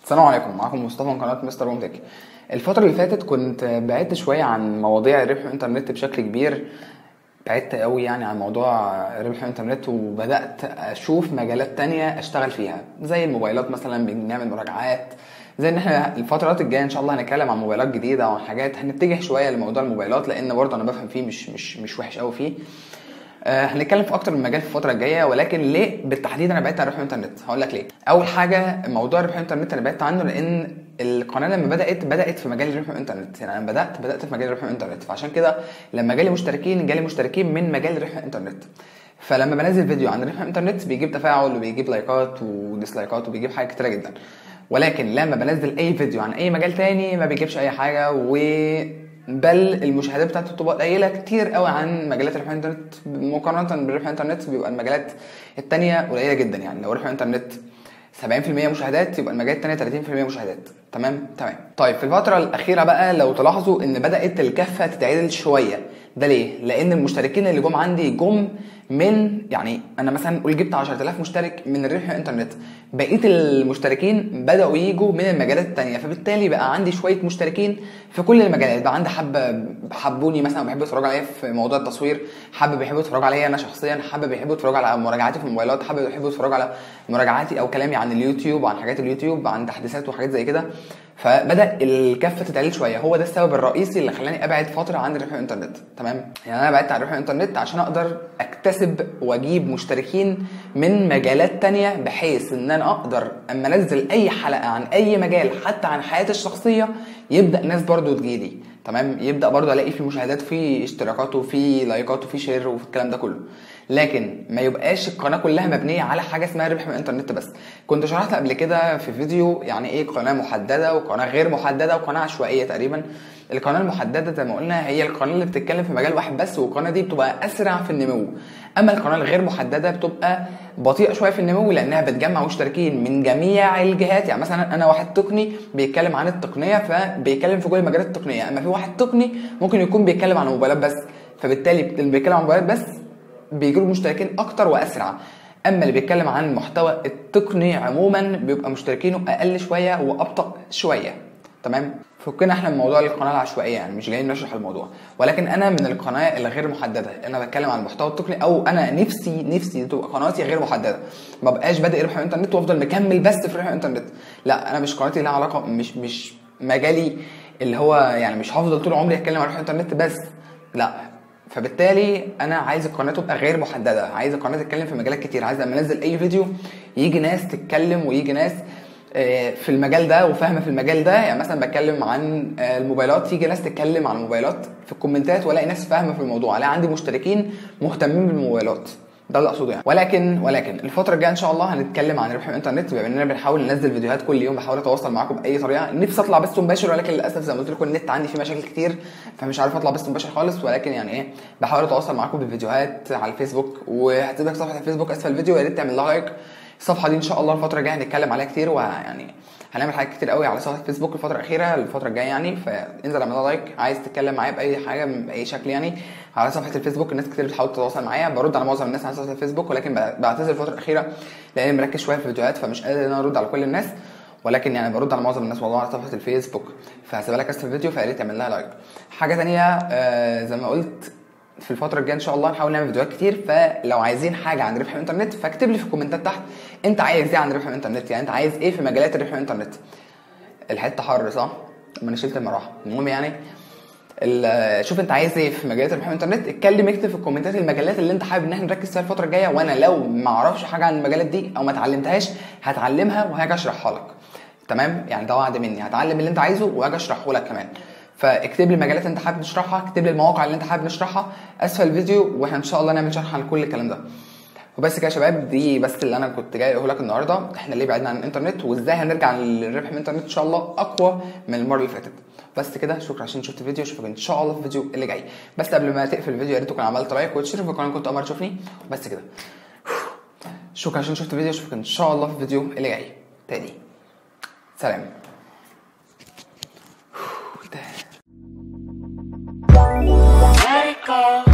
السلام عليكم معاكم مصطفى من قناه مستر ووم تك الفتره اللي فاتت كنت بعدت شويه عن مواضيع ربح الانترنت بشكل كبير بعدت قوي يعني عن موضوع ربح الانترنت وبدات اشوف مجالات تانية اشتغل فيها زي الموبايلات مثلا بنعمل مراجعات زي ان احنا الفترات الجايه ان شاء الله هنتكلم عن موبايلات جديده وعن حاجات هنتجه شويه لموضوع الموبايلات لان برضه انا بفهم فيه مش مش مش وحش قوي فيه آه، هنتكلم في اكتر من مجال في الفتره الجايه ولكن ليه بالتحديد انا بعدت عن ربح الانترنت هقول لك ليه اول حاجه موضوع ربح الانترنت انا بعدت عنه لان القناه لما بدات بدات في مجال ربح الانترنت يعني انا بدات بدات في مجال ربح الانترنت فعشان كده لما جالي مشتركين جالي مشتركين من مجال ربح الانترنت فلما بنزل فيديو عن ربح الانترنت بيجيب تفاعل وبيجيب لايكات وديسلايكات وبيجيب حاجات كتيره جدا ولكن لما بنزل اي فيديو عن اي مجال تاني ما بيجيبش اي حاجه و بل المشاهدات بتاعته بتبقى قليله كتير قوي عن مجالات ربح الانترنت مقارنه بربح الانترنت بيبقى المجالات التانية قليله جدا يعني لو ربح الانترنت 70% مشاهدات يبقى المجالات التانية 30% مشاهدات تمام تمام طيب في الفتره الاخيره بقى لو تلاحظوا ان بدات الكفه تتعدل شويه ده ليه لان المشتركين اللي جم عندي جم من يعني انا مثلا قول جبت 10000 مشترك من ربح الانترنت بقيه المشتركين بداوا يجوا من المجالات التانية فبالتالي بقى عندي شويه مشتركين في كل المجالات بقى عندي حبه حبوني مثلا بيحبوا يتفرجوا عليا في موضوع التصوير حابب بيحبوا يتفرجوا عليا انا شخصيا حابب بيحبوا يتفرجوا على مراجعاتي في الموبايلات حابب بيحبوا يتفرجوا على مراجعاتي او كلامي عن اليوتيوب وعن حاجات اليوتيوب عن تحديثات وحاجات زي كده فبدا الكفه تتعدل شويه هو ده السبب الرئيسي اللي خلاني ابعد فتره عن ربح الانترنت تمام يعني انا بعدت عن ربح الانترنت عشان اقدر اكتسب واجيب مشتركين من مجالات تانية بحيث ان انا اقدر اما انزل اي حلقه عن اي مجال حتى عن حياتي الشخصيه يبدا ناس برضو تجيلي تمام يبدا برضو الاقي في مشاهدات وفي اشتراكات وفي لايكات وفي شير وفي الكلام ده كله لكن ما يبقاش القناه كلها مبنيه على حاجه اسمها ربح من الانترنت بس كنت شرحت قبل كده في فيديو يعني ايه قناه محدده وقناه غير محدده وقناه عشوائيه تقريبا القناه المحدده زي ما قلنا هي القناه اللي بتتكلم في مجال واحد بس والقناه دي بتبقى اسرع في النمو اما القناه الغير محدده بتبقى بطيئه شويه في النمو لانها بتجمع مشتركين من جميع الجهات يعني مثلا انا واحد تقني بيتكلم عن التقنيه فبيتكلم في كل مجالات التقنيه اما في واحد تقني ممكن يكون بيتكلم عن الموبايلات بس فبالتالي اللي بيتكلم عن الموبايلات بس بيجيله مشتركين اكتر واسرع اما اللي بيتكلم عن المحتوى التقني عموما بيبقى مشتركينه اقل شويه وابطا شويه تمام فكنا احنا من موضوع القناه العشوائيه يعني مش جايين نشرح الموضوع ولكن انا من القناه الغير محدده انا بتكلم عن المحتوى التقني او انا نفسي نفسي تبقى قناتي غير محدده ما بقاش بادئ ربح الانترنت وافضل مكمل بس في ربح الانترنت لا انا مش قناتي لها علاقه مش مش مجالي اللي هو يعني مش هفضل طول عمري اتكلم عن ربح الانترنت بس لا فبالتالي انا عايز القناه تبقى غير محدده عايز القناه تتكلم في مجالات كتير عايز لما انزل اي فيديو يجي ناس تتكلم ويجي ناس في المجال ده وفاهمه في المجال ده يعني مثلا بتكلم عن الموبايلات تيجي ناس تتكلم عن الموبايلات في الكومنتات والاقي ناس فاهمه في الموضوع الاقي عندي مشتركين مهتمين بالموبايلات ده اللي اقصده يعني ولكن ولكن الفتره الجايه ان شاء الله هنتكلم عن ربح الانترنت بما اننا بنحاول ننزل فيديوهات كل يوم بحاول اتواصل معاكم باي طريقه نفسي اطلع بث مباشر ولكن للاسف زي ما قلت لكم النت عندي فيه مشاكل كتير فمش عارف اطلع بث مباشر خالص ولكن يعني ايه بحاول اتواصل معاكم بالفيديوهات على الفيسبوك وهسيب لك صفحه الفيسبوك اسفل الفيديو يا ريت تعمل لها لايك الصفحه دي ان شاء الله الفتره الجايه هنتكلم عليها كتير ويعني هنعمل حاجات كتير قوي على صفحه الفيسبوك الفتره الاخيره الفتره الجايه يعني فانزل اعمل لها لايك عايز تتكلم معايا باي حاجه باي شكل يعني على صفحه الفيسبوك الناس كتير بتحاول تتواصل معايا برد على معظم الناس على صفحه الفيسبوك ولكن بعتذر الفتره الاخيره لاني مركز شويه في الفيديوهات فمش قادر ان انا ارد على كل الناس ولكن يعني برد على معظم الناس والله على صفحه الفيسبوك فهسيبها لك اسفل الفيديو فيا ريت تعمل لها لايك حاجه ثانيه آه زي ما قلت في الفترة الجاية إن شاء الله نحاول نعمل فيديوهات كتير فلو عايزين حاجة عن ربح الإنترنت فاكتب لي في الكومنتات تحت أنت عايز إيه عن ربح الإنترنت يعني أنت عايز إيه في مجالات ربح الإنترنت الحته حر صح؟ لما انا شلت المروحه المهم يعني شوف انت عايز ايه في مجالات ربح الانترنت اتكلم اكتب في الكومنتات المجالات اللي انت حابب ان احنا نركز فيها الفتره الجايه وانا لو ما اعرفش حاجه عن المجالات دي او ما اتعلمتهاش هتعلمها وهاجي اشرحها لك تمام يعني ده وعد مني هتعلم اللي انت عايزه وهاجي اشرحه لك كمان فاكتب لي المجالات اللي انت حابب تشرحها اكتب لي المواقع اللي انت حابب نشرحها اسفل الفيديو واحنا ان شاء الله نعمل شرح عن كل الكلام ده وبس كده يا شباب دي بس اللي انا كنت جاي اقول لك النهارده احنا ليه بعدنا عن الانترنت وازاي هنرجع للربح من الانترنت ان شاء الله اقوى من المره اللي فاتت بس كده شكرا عشان شفت الفيديو اشوفك ان شاء الله في الفيديو اللي جاي بس قبل ما تقفل الفيديو يا ريت تكون عملت لايك وتشترك في القناه كنت اول مره تشوفني بس كده شكرا عشان شفت الفيديو اشوفك ان شاء الله في الفيديو اللي جاي تاني سلام Let it go.